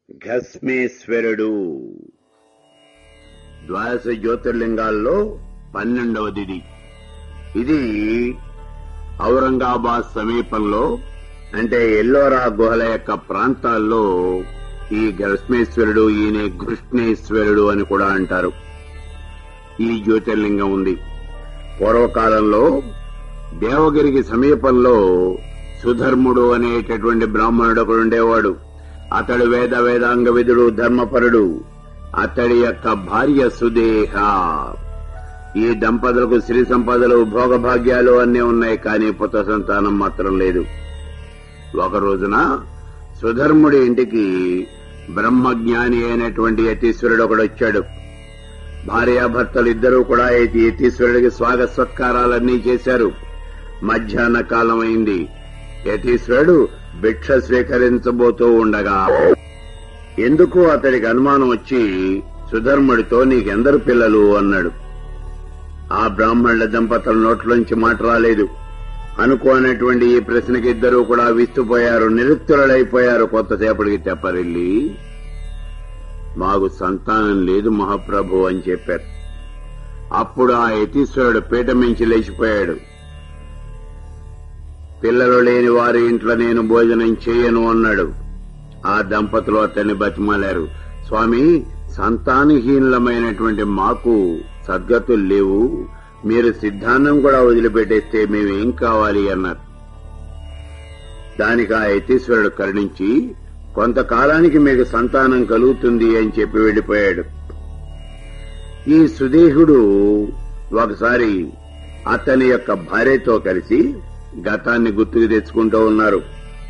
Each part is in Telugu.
ఘస్మేశ్వరుడు ద్వాదశ జ్యోతిర్లింగాల్లో పన్నెండవది ఇది ఇది ఔరంగాబాద్ సమీపంలో అంటే ఎల్లోరా గుహల యొక్క ప్రాంతాల్లో ఈ ఘస్మేశ్వరుడు ఈయన కృష్ణేశ్వరుడు అని కూడా అంటారు ఈ జ్యోతిర్లింగం ఉంది పూర్వకాలంలో దేవగిరికి సమీపంలో సుధర్ముడు అనేటటువంటి బ్రాహ్మణుడు ఒకడు ఉండేవాడు అతడు వేద వేదాంగ విధుడు ధర్మపరుడు అతడి యొక్క భార్య సుదేహ ఈ దంపతులకు శ్రీ సంపదలు భోగభాగ్యాలు అన్నీ ఉన్నాయి కానీ పుత్ర సంతానం మాత్రం లేదు ఒక రోజున సుధర్ముడి ఇంటికి బ్రహ్మజ్ఞాని అయినటువంటి యతీశ్వరుడు ఒకడు వచ్చాడు భార్యాభర్తలు ఇద్దరూ కూడా ఈ యతీశ్వరుడికి స్వాగత సత్కారాలన్నీ చేశారు మధ్యాహ్న కాలం అయింది యతీశ్వరుడు భిక్ష స్వీకరించబోతూ ఉండగా ఎందుకు అతడికి అనుమానం వచ్చి సుధర్ముడితో నీకెందరు పిల్లలు అన్నాడు ఆ బ్రాహ్మణుల దంపతుల నోట్లోంచి మాట రాలేదు అనుకోనటువంటి ఈ ప్రశ్నకి ఇద్దరూ కూడా విస్తుపోయారు నిరుత్తరులైపోయారు కొత్తసేపటికి తెప్పరిల్లి మాకు సంతానం లేదు మహాప్రభు అని చెప్పారు అప్పుడు ఆ యతీశ్వరుడు పీట మించి లేచిపోయాడు పిల్లలు లేని వారి ఇంట్లో నేను భోజనం చేయను అన్నాడు ఆ దంపతులు అతన్ని బతిమాలారు స్వామి సంతానహీనులమైనటువంటి మాకు సద్గతులు లేవు మీరు సిద్ధాంతం కూడా వదిలిపెట్టేస్తే మేమేం కావాలి అన్నారు దానికి ఆ యతీశ్వరుడు కరుణించి కొంతకాలానికి మీకు సంతానం కలుగుతుంది అని చెప్పి వెళ్లిపోయాడు ఈ సుదేహుడు ఒకసారి అతని యొక్క భార్యతో కలిసి గతాన్ని గుర్తుకు తెచ్చుకుంటూ ఉన్నారు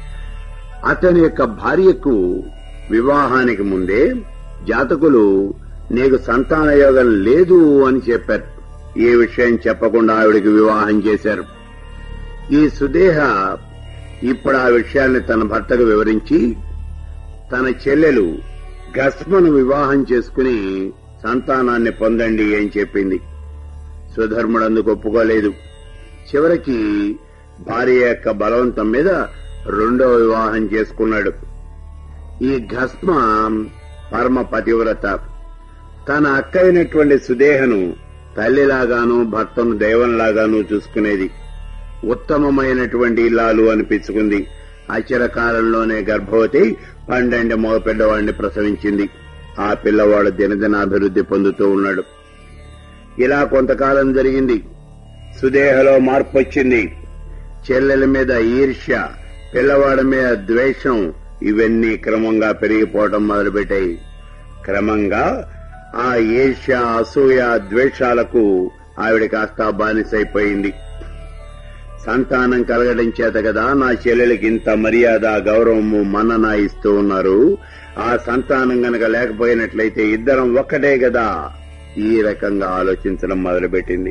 అతని యొక్క భార్యకు వివాహానికి ముందే జాతకులు నీకు సంతాన యోగం లేదు అని చెప్పారు ఏ విషయం చెప్పకుండా ఆవిడికి వివాహం చేశారు ఈ సుదేహ ఇప్పుడు ఆ విషయాన్ని తన భర్తకు వివరించి తన చెల్లెలు గస్మను వివాహం చేసుకుని సంతానాన్ని పొందండి అని చెప్పింది సుధర్ముడు అందుకు ఒప్పుకోలేదు చివరికి భార్య యొక్క బలవంతం మీద రెండో వివాహం చేసుకున్నాడు ఈ భస్మ పరమ పతివ్రత తన అక్క అయినటువంటి సుదేహను తల్లిలాగాను భర్తను దైవంలాగాను చూసుకునేది ఉత్తమమైనటువంటి ఇల్లాలు అనిపించుకుంది అచిరకాలంలోనే గర్భవతి పన్నెండు మగ పిల్లవాడిని ప్రసవించింది ఆ పిల్లవాడు దినదినాభివృద్ధి పొందుతూ ఉన్నాడు ఇలా కొంతకాలం జరిగింది సుదేహలో మార్పు వచ్చింది చెల్లెల మీద ఈర్ష్య పిల్లవాడి మీద ద్వేషం ఇవన్నీ క్రమంగా పెరిగిపోవటం మొదలుపెట్టాయి క్రమంగా ఆ ఈర్ష్య అసూయ ద్వేషాలకు ఆవిడ కాస్త బానిసైపోయింది సంతానం కలగడం చేత కదా నా చెల్లెలకి ఇంత మర్యాద గౌరవము మన్నన ఇస్తూ ఉన్నారు ఆ సంతానం గనక లేకపోయినట్లయితే ఇద్దరం ఒక్కటే కదా ఈ రకంగా ఆలోచించడం మొదలుపెట్టింది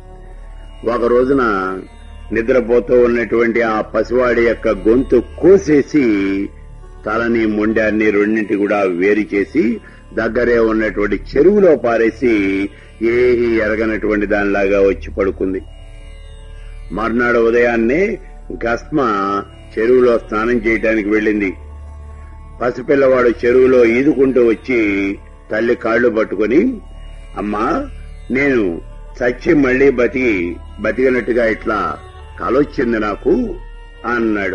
ఒక రోజున నిద్రపోతూ ఉన్నటువంటి ఆ పసివాడి యొక్క గొంతు కోసేసి తలని మొండాన్ని రెండింటి కూడా వేరు చేసి దగ్గరే ఉన్నటువంటి చెరువులో పారేసి ఏహి ఎరగనటువంటి దానిలాగా వచ్చి పడుకుంది మర్నాడు ఉదయాన్నే గస్మ చెరువులో స్నానం చేయడానికి వెళ్ళింది పసిపిల్లవాడు చెరువులో ఈదుకుంటూ వచ్చి తల్లి కాళ్లు పట్టుకుని అమ్మా నేను చచ్చి మళ్లీ బతికి బతికినట్టుగా ఇట్లా కలొచ్చింది నాకు అన్నాడు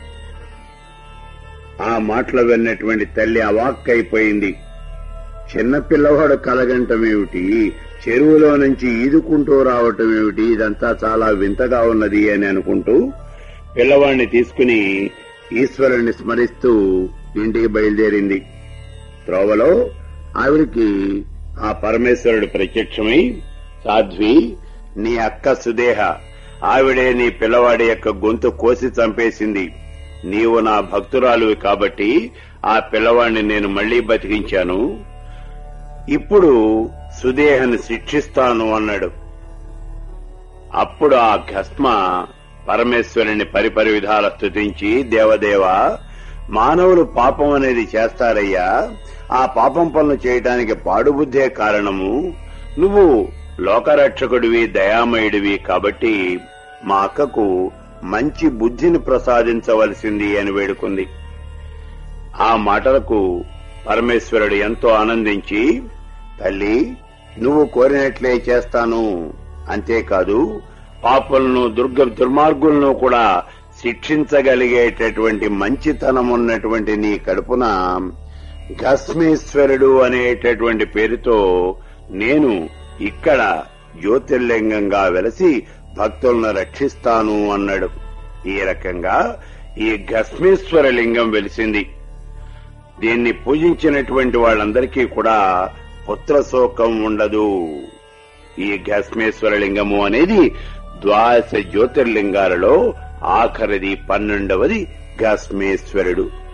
ఆ మాటలు విన్నటువంటి తల్లి అవాక్కైపోయింది చిన్న పిల్లవాడు కలగంటమేమిటి చెరువులో నుంచి ఈదుకుంటూ రావటం ఏమిటి ఇదంతా చాలా వింతగా ఉన్నది అని అనుకుంటూ పిల్లవాడిని తీసుకుని ఈశ్వరుణ్ణి స్మరిస్తూ ఇంటికి బయలుదేరింది త్రోవలో ఆవిడికి ఆ పరమేశ్వరుడు ప్రత్యక్షమై సాధ్వి నీ అక్క సుదేహ ఆవిడే నీ పిల్లవాడి యొక్క గొంతు కోసి చంపేసింది నీవు నా భక్తురాలువి కాబట్టి ఆ పిల్లవాడిని నేను మళ్లీ బతికించాను ఇప్పుడు సుదేహను శిక్షిస్తాను అన్నాడు అప్పుడు ఆ భస్మ పరమేశ్వరుని పరిపరి విధాల స్తుతించి దేవదేవ మానవులు పాపం అనేది చేస్తారయ్యా ఆ పాపం పనులు చేయటానికి పాడుబుద్ధే కారణము నువ్వు లోకరక్షకుడివి దయామయుడివి కాబట్టి మా అక్కకు మంచి బుద్ధిని ప్రసాదించవలసింది అని వేడుకుంది ఆ మాటలకు పరమేశ్వరుడు ఎంతో ఆనందించి తల్లి నువ్వు కోరినట్లే చేస్తాను అంతేకాదు పాపులను దుర్గ దుర్మార్గులను కూడా శిక్షించగలిగేటటువంటి మంచితనం ఉన్నటువంటి నీ కడుపున గస్మేశ్వరుడు అనేటటువంటి పేరుతో నేను ఇక్కడ జ్యోతిర్లింగంగా వెలసి భక్తులను రక్షిస్తాను అన్నాడు ఈ రకంగా ఈ గస్మేశ్వర లింగం వెలిసింది దీన్ని పూజించినటువంటి వాళ్ళందరికీ కూడా పుత్ర శోకం ఉండదు ఈ గస్మేశ్వర లింగము అనేది ద్వాదశ జ్యోతిర్లింగాలలో ఆఖరిది పన్నెండవది గస్మేశ్వరుడు